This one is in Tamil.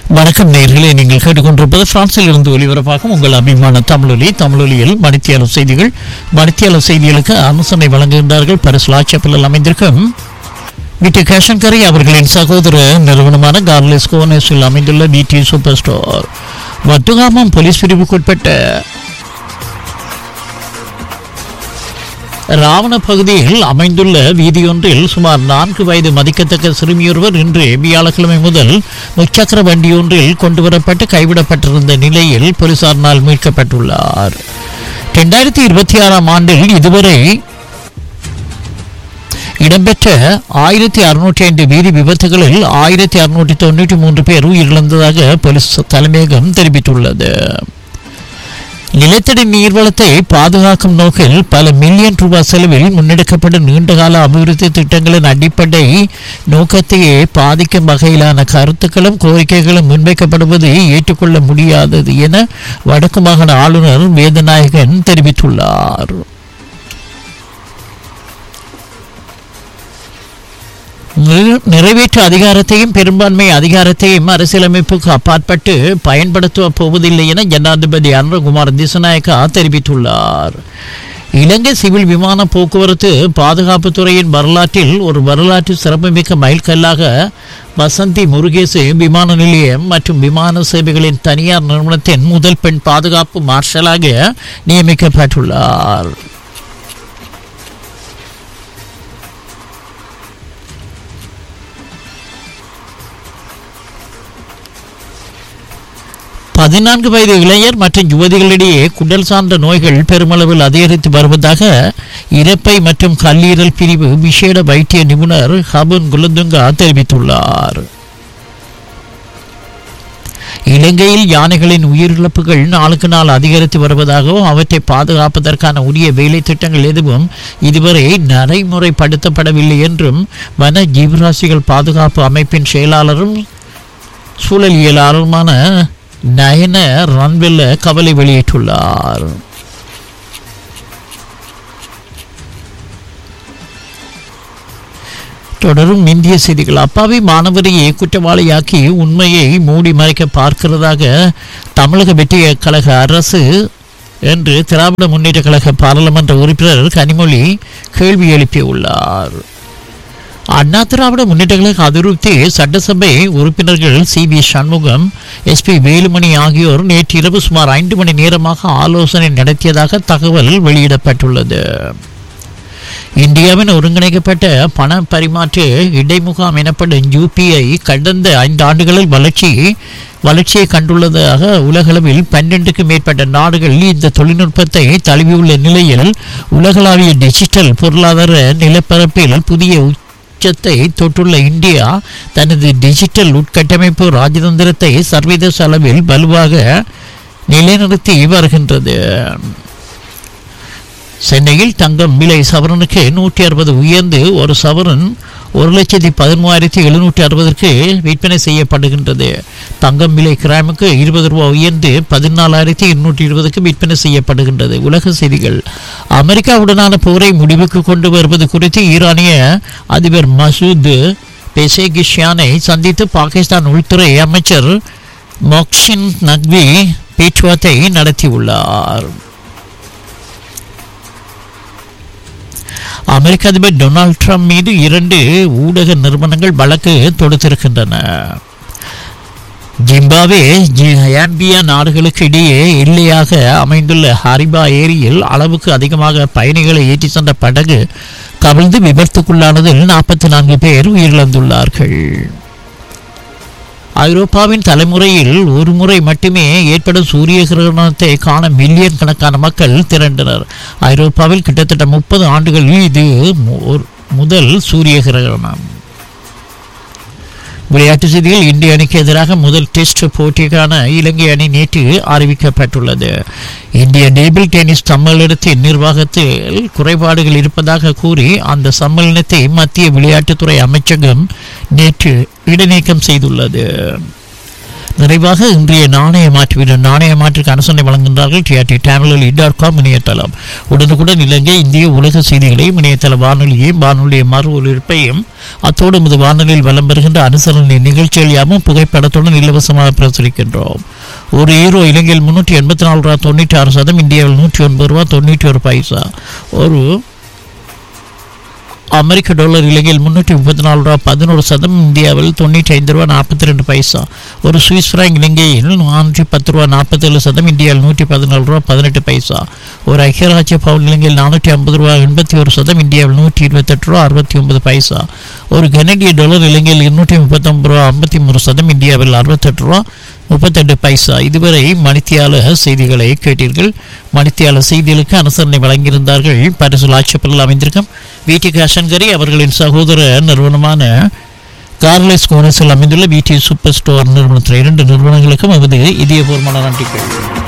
வணக்கம் நேர்களே நீங்கள் கேட்டுக்கொண்டிருப்பது பிரான்சில் இருந்து ஒலிபரப்பாகும் உங்கள் அபிமான தமிழொலி தமிழொலியில் மணித்தியாளர் செய்திகள் மணித்தியாளர் செய்திகளுக்கு அனுசரணை வழங்குகின்றார்கள் பரிசு லாட்சப்பில் அமைந்திருக்கும் விடி கேஷன்கரை அவர்களின் சகோதர நிறுவனமான கார்லெஸ் கோனேஸில் அமைந்துள்ள விடி சூப்பர் ஸ்டோர் வட்டுகாமம் போலீஸ் பிரிவுக்குட்பட்ட ராவண பகுதியில் அமைந்துள்ள வீதியொன்றில் சுமார் நான்கு வயது மதிக்கத்தக்க சிறுமியொருவர் இன்று வியாழக்கிழமை முதல் முச்சக்கர வண்டியொன்றில் கொண்டுவரப்பட்டு கைவிடப்பட்டிருந்த நிலையில் போலீசாரினால் மீட்கப்பட்டுள்ளார் இரண்டாயிரத்தி இருபத்தி ஆறாம் ஆண்டில் இதுவரை இடம்பெற்ற ஆயிரத்தி அறுநூற்றி ஐந்து வீதி விபத்துகளில் ஆயிரத்தி அறுநூற்றி தொண்ணூற்றி மூன்று பேர் உயிரிழந்ததாக போலீஸ் தலைமையகம் தெரிவித்துள்ளது நிலத்தடி நீர்வளத்தை பாதுகாக்கும் நோக்கில் பல மில்லியன் ரூபாய் செலவில் முன்னெடுக்கப்படும் நீண்டகால அபிவிருத்தி திட்டங்களின் அடிப்படை நோக்கத்தையே பாதிக்கும் வகையிலான கருத்துக்களும் கோரிக்கைகளும் முன்வைக்கப்படுவது ஏற்றுக்கொள்ள முடியாதது என வடக்கு மாகாண ஆளுநர் வேதநாயகன் தெரிவித்துள்ளார் நிற- நிறைவேற்று அதிகாரத்தையும் பெரும்பான்மை அதிகாரத்தையும் அரசியலமைப்புக்கு அப்பாற்பட்டு பயன்படுத்த போவதில்லை என ஜனாதிபதி அனுரகுமார் திசநாயக்கா தெரிவித்துள்ளார் இலங்கை சிவில் விமான போக்குவரத்து பாதுகாப்பு துறையின் வரலாற்றில் ஒரு வரலாற்று சிறப்புமிக்க மைல்கல்லாக வசந்தி முருகேசு விமான நிலையம் மற்றும் விமான சேவைகளின் தனியார் நிறுவனத்தின் முதல் பெண் பாதுகாப்பு மார்ஷலாக நியமிக்கப்பட்டுள்ளார் பதினான்கு வயது இளைஞர் மற்றும் யுவதிகளிடையே குடல் சார்ந்த நோய்கள் பெருமளவில் அதிகரித்து வருவதாக இறப்பை மற்றும் கல்லீரல் பிரிவு விசேட வைத்திய நிபுணர் ஹபுன் குலதுங்கா தெரிவித்துள்ளார் இலங்கையில் யானைகளின் உயிரிழப்புகள் நாளுக்கு நாள் அதிகரித்து வருவதாகவும் அவற்றை பாதுகாப்பதற்கான உரிய வேலை திட்டங்கள் எதுவும் இதுவரை நடைமுறைப்படுத்தப்படவில்லை என்றும் வன ஜீவராசிகள் பாதுகாப்பு அமைப்பின் செயலாளரும் சூழலியலாளருமான நயன ரன்வெல்ல கவலை வெளியிட்டுள்ளார் தொடரும் இந்திய செய்திகள் அப்பாவி மாணவரையே குற்றவாளியாக்கி உண்மையை மூடி மறைக்க பார்க்கிறதாக தமிழக வெற்றி கழக அரசு என்று திராவிட முன்னேற்ற கழக பாராளுமன்ற உறுப்பினர் கனிமொழி கேள்வி எழுப்பியுள்ளார் அண்ணா திராவிட முன்னேற்ற கழக அதிருப்தி சட்டசபை உறுப்பினர்கள் C V Shanmugam SP Velumani ஆகியோர் நேற்று இரவு சுமார் ஐந்து மணி நேரமாக ஆலோசனை நடத்தியதாக தகவல் வெளியிடப்பட்டுள்ளது இந்தியாவின் ஒருங்கிணைக்கப்பட்ட பண பரிமாற்று இடைமுகாம் எனப்படும் யூபிஐ கடந்த ஐந்து ஆண்டுகளில் வளர்ச்சி வளர்ச்சியை கண்டுள்ளதாக உலகளவில் பன்னெண்டுக்கு மேற்பட்ட நாடுகள் இந்த தொழில்நுட்பத்தை தழுவியுள்ள நிலையில் உலகளாவிய டிஜிட்டல் பொருளாதார நிலப்பரப்பில் புதிய உச்சத்தை தொட்டுள்ள இந்தியா தனது டிஜிட்டல் உட்கட்டமைப்பு ராஜதந்திரத்தை சர்வதேச அளவில் வலுவாக நிலைநிறுத்தி வருகின்றது சென்னையில் தங்கம் விலை சவரனுக்கு நூற்றி அறுபது உயர்ந்து ஒரு சவரன் ஒரு லட்சத்தி பதிமூவாயிரத்தி எழுநூற்றி அறுபதற்கு விற்பனை செய்யப்படுகின்றது தங்கம் விலை கிராமுக்கு இருபது ரூபாய் உயர்ந்து பதினாலாயிரத்தி இருநூற்றி இருபதுக்கு விற்பனை செய்யப்படுகின்றது உலக செய்திகள் அமெரிக்காவுடனான போரை முடிவுக்கு கொண்டு வருவது குறித்து ஈரானிய அதிபர் மசூத் பெசேகிஷியானை சந்தித்து பாகிஸ்தான் உள்துறை அமைச்சர் மொக்ஷின் நக்வி பேச்சுவார்த்தை நடத்தியுள்ளார் அமெரிக்க அதிபர் டொனால்ட் ட்ரம்ப் மீது இரண்டு ஊடக நிறுவனங்கள் வழக்கு தொடுத்திருக்கின்றன ஜிம்பாவே ஜாம்பியா நாடுகளுக்கு இடையே எல்லையாக அமைந்துள்ள ஹரிபா ஏரியில் அளவுக்கு அதிகமாக பயணிகளை ஏற்றி சென்ற படகு கவிழ்ந்து விபத்துக்குள்ளானதில் நாற்பத்தி நான்கு பேர் உயிரிழந்துள்ளார்கள் ஐரோப்பாவின் தலைமுறையில் ஒரு முறை மட்டுமே ஏற்படும் சூரிய கிரகணத்தை காண மில்லியன் கணக்கான மக்கள் திரண்டனர் ஐரோப்பாவில் கிட்டத்தட்ட முப்பது ஆண்டுகளில் இது மு- முதல் சூரிய கிரகணம் விளையாட்டு செய்திகள் இந்திய அணிக்கு எதிராக முதல் டெஸ்ட் போட்டிக்கான இலங்கை அணி நேற்று அறிவிக்கப்பட்டுள்ளது இந்திய டேபிள் டென்னிஸ் சம்மேளனத்தின் நிர்வாகத்தில் குறைபாடுகள் இருப்பதாக கூறி அந்த சம்மேளனத்தை மத்திய விளையாட்டுத்துறை அமைச்சகம் நேற்று இடைநீக்கம் செய்துள்ளது நிறைவாக இன்றைய நாணய மாற்று வீரர் நாணய மாற்றுக்கு அனுசரணை வழங்குகின்றார்கள் டிஆர்டி டேனலில் டாட் காம் இணையதளம் உடனுக்குடன் இலங்கை இந்திய உலக செய்திகளையும் இணையதள வானொலியையும் வானொலிய மறு ஒலிபரப்பையும் அத்தோடு நமது வானொலியில் வலம் பெறுகின்ற அனுசரணை நிகழ்ச்சிகள் யாவும் புகைப்படத்துடன் இலவசமாக பிரசுரிக்கின்றோம் ஒரு ஈரோ இலங்கையில் முன்னூற்றி எண்பத்தி நாலு ரூபா தொண்ணூற்றி ஆறு சதம் இந்தியாவில் நூற்றி ஒன்பது ரூபா தொண்ணூற்றி ஒரு பைசா ஒரு அமெரிக்க டாலர் இலங்கையில் முன்னூற்றி முப்பத்தி நாலு ரூபா பதினோரு சதம் இந்தியாவில் தொண்ணூற்றி ஐந்து ரூபா நாற்பத்தி ரெண்டு பைசா ஒரு சுவிஸ் ஃப்ராங்க் இலங்கையில் நானூற்றி பத்து ரூபா நாற்பத்தேழு சதம் இந்தியாவில் நூற்றி பதினாலு ரூபா பதினெட்டு பைசா ஒரு ஐக்கியராஜ்ய பவுன் இலங்கையில் நானூற்றி ஐம்பது ரூபா எண்பத்தி ஒரு சதம் இந்தியாவில் நூற்றி இருபத்தெட்டு ரூபா அறுபத்தி ஒன்பது பைசா ஒரு கனடிய டாலர் இலங்கையில் இருநூற்றி முப்பத்தொம்பது ரூபா ஐம்பத்தி மூணு சதம் இந்தியாவில் அறுபத்தெட்டு ரூபா முப்பத்தெட்டு பைசா இதுவரை மணித்தியால செய்திகளை கேட்டீர்கள் மணித்தியால செய்திகளுக்கு அனுசரணை வழங்கியிருந்தார்கள் பரிசு லாட்சப்பலில் அமைந்திருக்கும் விடி காஷன்கரி அவர்களின் சகோதர நிறுவனமான கார்லெஸ் கோனஸில் அமைந்துள்ள விடி சூப்பர் ஸ்டோர் நிறுவனத்தில் இரண்டு நிறுவனங்களுக்கும் நமது இதயபூர்வமான நன்றிகள்